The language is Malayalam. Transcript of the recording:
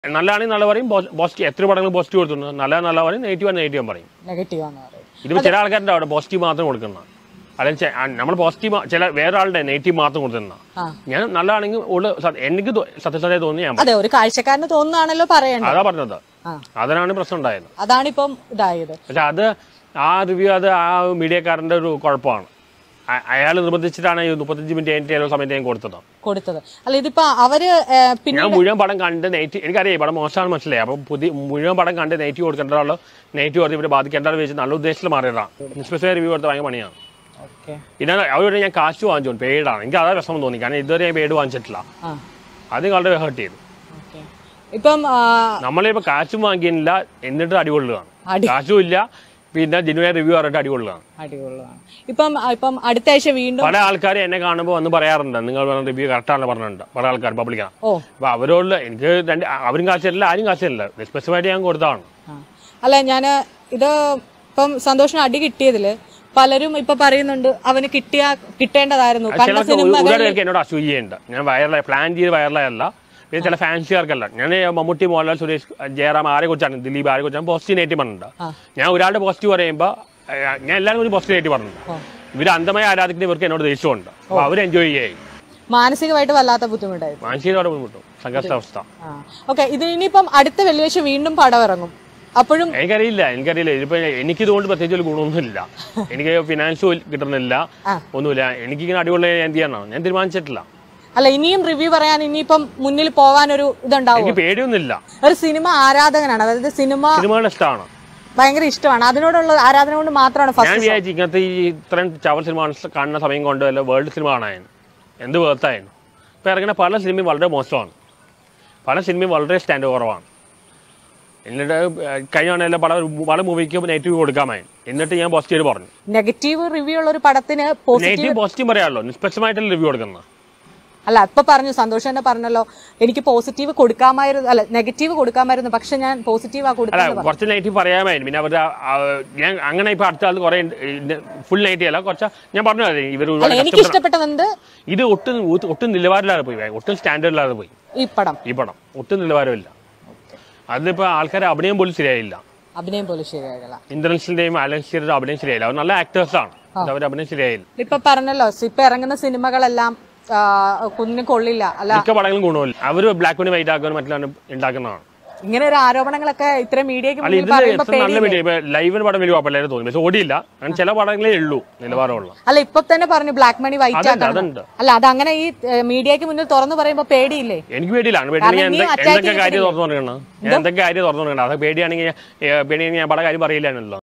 നല്ലതാണെങ്കിൽ നല്ല പറയും പോസിറ്റീവ് എത്ര പടങ്ങൾ പോസിറ്റീവ് കൊടുത്തിട്ടുണ്ട് നല്ല നല്ല പറയും നെഗറ്റീവ് നെഗറ്റീവ് പറയും നെഗറ്റീവ് ആണ് പറയുന്നത് ഇതിപ്പോൾ ചില ആൾക്കാരുടെ അവിടെ പോസിറ്റീവ് മാത്രം കൊടുക്കുന്ന അല്ലെങ്കിൽ നമ്മൾ പോസിറ്റീവ് ചില വേറെ ആളുടെ നെഗറ്റീവ് മാത്രം കൊടുക്കുന്ന ആ. ഞാൻ നല്ലതാണെങ്കിൽ ഉള്ള സ- എനിക്ക് തോ- സത്യസന്ധത തോന്നി ഞാൻ പറയും. അതെ ഒരു കാഴ്ചക്കാരന് തോന്നുന്നാണല്ലോ പറയേണ്ടത് അതാ പറഞ്ഞത് ആ അതിനാണ് പ്രശ്നം ഉണ്ടായത് അതാണിപ്പം ഇതായത് പക്ഷെ അത് ആ റിവ്യൂ അത് ആ മീഡിയക്കാരൻ്റെ ഒരു കുഴപ്പമാണ് അയാൾ നിർബന്ധിച്ചിട്ടാണ് ഈ മുപ്പത്തഞ്ച് മിനിറ്റ് കഴിഞ്ഞിട്ട് ഏതോ സമയത്ത് ഞാൻ കൊടുത്തത് കൊടുത്തത് അല്ല ഇതിപ്പോ അവര് ഏ, പിന്നെ ഞാൻ മുഴുവൻ പടം കണ്ട് നെറ്റ് എനിക്കറിയാം ഈ പടം മോശമാണ് മനസ്സിലായി അപ്പം പുതിയ മുഴുവൻ പടം കണ്ട് നെറ്റ് കൊടുക്കേണ്ട ആളോ നെറ്റ് കൊടുത്ത് ഇവരെ ബാധിക്കേണ്ടത് വെച്ച് നല്ല ഉദ്ദേശത്തിൽ മാറിയതാണ് സ്പെഷ്യൽ റിവ്യൂ കൊടുത്ത് ഭയങ്കര പണിയാണ് ഓക്കെ പിന്നെ അവരോട് ഞാൻ കാശ് വാങ്ങിച്ചു പെയ്ഡാണ് എനിക്ക് അതാ വിഷമം തോന്നി കാരണം ഇതുവരെ ഞാൻ പെയ്ഡ് വാങ്ങിച്ചിട്ടില്ല ആ അത് വളരെ ഹേർട്ട് ചെയ്തു ഓക്കെ ഇപ്പം ആ, നമ്മളിപ്പോ കാശും വാങ്ങിയില്ല എന്നിട്ട് അടികൊള്ളുകയാണ് അടി കാശും ഇല്ല പിന്നെ ജനുവരി റിവ്യൂ പറഞ്ഞിട്ട് അടികൊള്ളുകയാണ് അടിപൊളിയാണ് ഇപ്പം ആ, ഇപ്പം അടുത്ത ആഴ്ച വീണ്ടും പല ആൾക്കാർ എന്നെ കാണുമ്പോൾ വന്ന് പറയാറുണ്ട് നിങ്ങൾ പറഞ്ഞ റിവ്യൂ കറക്റ്റാണെന്ന് പറഞ്ഞിട്ടുണ്ട് പല ആൾക്കാർ പബ്ലിക്കാണ് ഓ അപ്പൊ അവരോട് എനിക്ക് രണ്ട് അവരും കാശ് തരില്ല ആരും കാശ് തരില്ല സ്പെസിഫൈഡ് ഞാൻ കൊടുത്തതാണ് ആ. അല്ല ഞാൻ ഇത് ഇപ്പം സന്തോഷിന് അടി കിട്ടിയതില് പലരും ഇപ്പൊ പറയുന്നുണ്ട് അവന് കിട്ടിയ കിട്ടേണ്ടതായിരുന്നു കണ്ട ചിലർക്ക് സിനിമകൾ ഒരുപാട് പേർക്ക് എന്നോട് അസൂയുണ്ട് ഞാൻ വൈറലായി പ്ലാൻ ചെയ്ത് വൈറലായല്ല പിന്നെ ചില ഫാൻസികാർക്കല്ല ഞാൻ മമ്മൂട്ടി മോഹൻലാൽ സുരേഷ് ജയറാം ആരെ കുറിച്ചാണ് ദിലീപ് ആരെ കുറിച്ചാണ് പോസിറ്റീവ് നെഗറ്റീവ് പറഞ്ഞിട്ടുണ്ട് ഞാൻ ഒരാളുടെ പോസിറ്റീവ് പറയുമ്പോൾ ഞാൻ എല്ലാവരും കൂടി പോസിറ്റീവ് നെഗറ്റീവ് പറഞ്ഞിട്ടുണ്ട് ഇവർ അന്ധമായി ആരാധിക്കുന്ന ഇവർക്ക് എന്നോട് ദേഷ്യമുണ്ട് അപ്പോൾ അവർ എൻജോയ് ചെയ്യായി മാനസികമായിട്ട് വല്ലാത്ത ബുദ്ധിമുട്ടായിരുന്നു മാനസികമായിട്ട് ബുദ്ധിമുട്ടും സംഘർഷാവസ്ഥ ആ ഓക്കെ ഇത് ഇനിയിപ്പം അടുത്ത വെള്ളിയാഴ്ച വീണ്ടും പടം ഇറങ്ങും അപ്പോഴും എനിക്കറിയില്ല എനിക്കറിയില്ല ഇതിപ്പോ എനിക്ക് ഇതുകൊണ്ട് പ്രത്യേകിച്ച് ഒരു ഗുണമൊന്നുമില്ല എനിക്ക് ഫിനാൻസ് കിട്ടുന്നില്ല ആ. ഒന്നുമില്ല എനിക്കിങ്ങനെ അടിപൊളി ഞാൻ എന്ത് ചെയ്യാനാണ് ഞാൻ തീരുമാനിച്ചിട്ടില്ല അല്ല ഇനിയും റിവ്യൂ പറയാൻ ഇനിയിപ്പം മുന്നിൽ പോവാൻ ഒരു ഇതുണ്ടാവും എനിക്ക് പേടിയൊന്നുമില്ല ഒരു സിനിമ ആരാധകനാണ് അതായത് സിനിമ സിനിമകളുടെ ഇഷ്ടമാണ് ഭയങ്കര ഇഷ്ടമാണ് അതിനോടുള്ള ആരാധന കൊണ്ട് മാത്രമാണ് ഞാൻ ഫസ്റ്റ് വിചാരിച്ചു ഇങ്ങനത്തെ ഈ ഇത്രയും ചവർ സിനിമ കാണുന്ന സമയം കൊണ്ട് വല്ല വേൾഡ് സിനിമ കാണാൻ എന്ത് വേർത്തായിരുന്നു ഇപ്പൊ ഇറങ്ങുന്ന പല സിനിമയും വളരെ മോശമാണ് പല സിനിമയും വളരെ സ്റ്റാൻഡ് കുറവാണ് എന്നിട്ട് കഴിഞ്ഞ തവണ പല പല മൂവിക്ക് നെഗറ്റീവ് കൊടുക്കാമായി എന്നിട്ട് ഞാൻ പോസിറ്റീവ് പറഞ്ഞു നെഗറ്റീവ് റിവ്യൂ ഉള്ള ഒരു പടത്തിന് പോസിറ്റീവ് നെഗറ്റീവ് പോസിറ്റീവ് പറയാമല്ലോ നിഷ്പക്ഷമായിട്ടല്ല റിവ്യൂ കൊടുക്കുന്നത് അല്ല ഇപ്പൊ പറഞ്ഞു സന്തോഷം തന്നെ പറഞ്ഞല്ലോ എനിക്ക് പോസിറ്റീവ് കൊടുക്കാമായിരുന്നു അല്ല നെഗറ്റീവ് കൊടുക്കാമായിരുന്നു പക്ഷെ ഞാൻ പോസിറ്റീവ് ആ അല്ല കൊടുക്കുന്നത് കുറച്ച് നെഗറ്റീവ് പറയാമായിരുന്നു പിന്നെ അവർ ഞാൻ അങ്ങനെ ഇപ്പൊ അടുത്ത ആൾ കുറെ ഫുൾ നെഗറ്റീവ് അല്ല കുറച്ച് ഞാൻ പറഞ്ഞു അതെ ഇവർ അല്ല ഒരുപാട് എനിക്ക് കഷ്ടപ്പെടണം. ഇഷ്ടപ്പെട്ടതെന്ത് ഇത് ഒട്ടും ഒട്ടും നിലവാരമില്ലാതെ പോയി ഒട്ടും സ്റ്റാൻഡേർഡില്ലാതെ പോയി ഈ പടം ഈ പടം ഒട്ടും നിലവാരമില്ല അതിലിപ്പോ ആൾക്കാരെ അഭിനയം പോലും ശരിയായില്ല അഭിനയം പോലും ശരിയാകില്ല ഇന്ദ്രൻസിന്റെയും അലൻസിയുടെയും അഭിനയം ശരിയായില്ല അവർ നല്ല ആക്ടേഴ്സ് ആണ് അവർ അഭിനയം ശരിയായില്ല ഇപ്പൊ പറഞ്ഞല്ലോ ഇപ്പൊ ഇറങ്ങുന്ന സിനിമകളെല്ലാം ആ, കുഞ്ഞിന് കൊള്ളില്ല അല്ല മിക്ക പടങ്ങളും ഗുണമില്ല അവർ ബ്ലാക്ക് ആൻഡ് വൈറ്റ് ആക്കാനും മറ്റുള്ള ഉണ്ടാക്കുന്നതാണ് ഇങ്ങനെ ഒരു ആരോപണങ്ങളൊക്കെ ഇത്രയും മീഡിയക്ക് അല്ല മുന്നിൽ ഇത് പറയുമ്പോ എത്ര നല്ല പേടിയില്ലേ? വീഡിയോ ഇപ്പൊ ലൈവിന് പടം വലിയ കുഴപ്പമില്ലായിരുന്നു തോന്നി പക്ഷെ ഓടിയില്ല കാരണം ചില പടങ്ങളേ ഉള്ളൂ നിലവാരമുള്ള അല്ല ഇപ്പൊ തന്നെ പറഞ്ഞു ബ്ലാക്ക് മണി വൈറ്റ് അതുണ്ട്, ആക്കണം അതുണ്ട്. അല്ല അതങ്ങനെ ഈ മീഡിയക്ക് മുന്നിൽ തുറന്നു പറയുമ്പോ പേടിയില്ലേ എനിക്ക് പേടിയില്ല അങ്ങനെ പേടിയാണെങ്കിൽ കാരണം നീ എന്തൊക്കെ attack എന്തൊക്കെ കാര്യം ചെയ്തിട്ടില്ലേ? തുറന്നു കൊടുക്കണം ഞാൻ എന്തൊക്കെ കാര്യം തുറന്നു കൊടുക്കണം അത് പേടിയാണെങ്കിൽ ഏ, പേടിയാണെങ്കിൽ ഞാൻ പല കാര്യം പറയില്ലാണല്ലോ